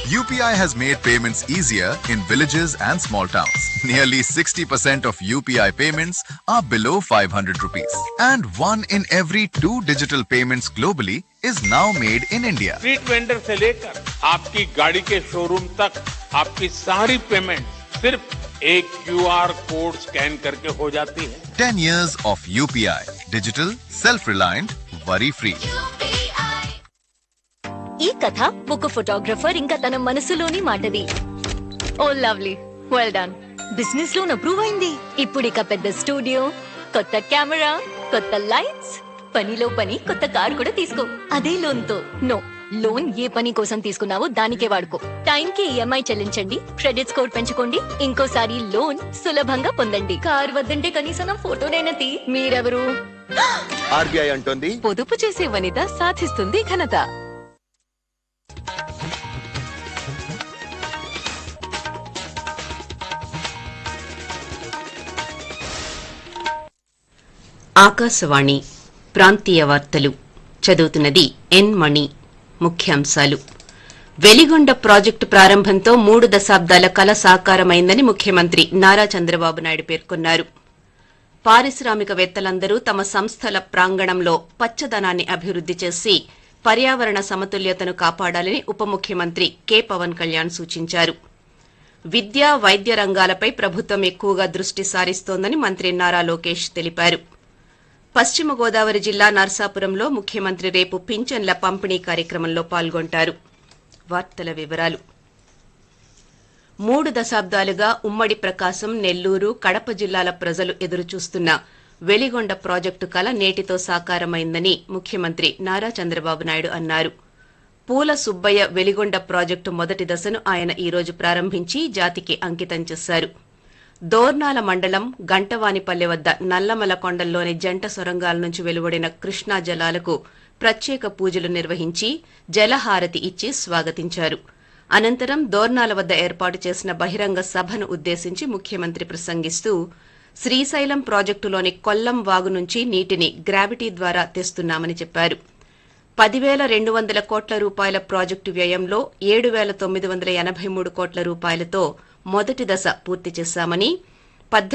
UPI has made payments easier in villages and small towns. Nearly 60% of UPI payments are below 500 rupees. And one in every two digital payments globally is now made in India. Street vendor से लेकर आपकी गाड़ी के showroom तक आपकी सारी payment सिर्फ एक क्यूआर कोड स्कैन करके हो जाती है 10 years of UPI. Digital, self-reliant, worry-free. ఈ కథ ఒక ఫోటోగ్రఫర్ ఇంకా తన మనసులోని మాటది oh lovely well done business loan approve అయింది ఇప్పుడు ఇక పెద్ద స్టూడియో కొత్త కెమెరా కొత్త లైట్స్ పనిలో పని కొత్త కార్ కూడా తీసుకో అదే లోన్ తో నో లోన్ ఏ పని కోసం తీసుకున్నావో దానికే వాడుకో టైం కి ఈఎంఐ చెల్లించండి క్రెడిట్ స్కోర్ పెంచుకోండి ఇంకోసారి లోన్ సులభంగా పొందండి కార్ వద్దంటే కనీసం నా ఫోటోనైనా తీ మీరెవరు ఆర్బీఐ అంటోంది పొదుపు చేసే వనిత సాధిస్తుంది ఘనత ఆకాశవాణి ప్రాంతీయ వార్తలు చదువుతున్నది ఎన్ మణి ముఖ్యాంశాలు వెలిగొండ ప్రాజెక్టు ప్రారంభంతో మూడు దశాబ్దాల కల సాకారమైందని ముఖ్యమంత్రి నారా చంద్రబాబు నాయుడు పేర్కొన్నారు పారిశ్రామికవేత్తలందరూ తమ సంస్థల ప్రాంగణంలో పచ్చదనాన్ని అభివృద్ది చేసి పర్యావరణ సమతుల్యతను కాపాడాలని ఉప ముఖ్యమంత్రి కె పవన్ కళ్యాణ్ సూచించారు విద్య వైద్య రంగాలపై ప్రభుత్వం ఎక్కువగా దృష్టి సారిస్తోందని మంత్రి నారా లోకేష్ తెలిపారు పశ్చిమ గోదావరి జిల్లా నర్సాపురంలో ముఖ్యమంత్రి రేపు పింఛన్ల పంపిణీ కార్యక్రమంలో పాల్గొంటారు వార్తల వివరాలు మూడు దశాబ్దాలుగా ఉమ్మడి ప్రకాశం నెల్లూరు కడప జిల్లాల ప్రజలు ఎదురుచూస్తున్న వెలిగొండ ప్రాజెక్టు కల నేటితో సాకారమైందని ముఖ్యమంత్రి నారా చంద్రబాబు నాయుడు అన్నారు పూల సుబ్బయ్య వెలిగొండ ప్రాజెక్టు మొదటి దశను ఆయన ఈ రోజు ప్రారంభించి జాతికి అంకితం చేశారు దోర్నాల మండలం గంటవానిపల్లె వద్ద నల్లమల కొండల్లోని జంట సొరంగాల నుంచి వెలువడిన కృష్ణా జలాలకు ప్రత్యేక పూజలు నిర్వహించి జలహారతి ఇచ్చి స్వాగతించారు అనంతరం దోర్నాల వద్ద ఏర్పాటు చేసిన బహిరంగ సభను ఉద్దేశించి ముఖ్యమంత్రి ప్రసంగిస్తూ శ్రీశైలం ప్రాజెక్టులోని కొల్లం వాగు నుంచి నీటిని గ్రావిటీ ద్వారా తెస్తున్నామని చెప్పారు పదివేల రెండు వందల కోట్ల రూపాయల ప్రాజెక్టు వ్యయంలో ఏడు వేల తొమ్మిది వందల ఎనభై మూడు కోట్ల రూపాయలతో మొదటి దశ పూర్తి చేశామని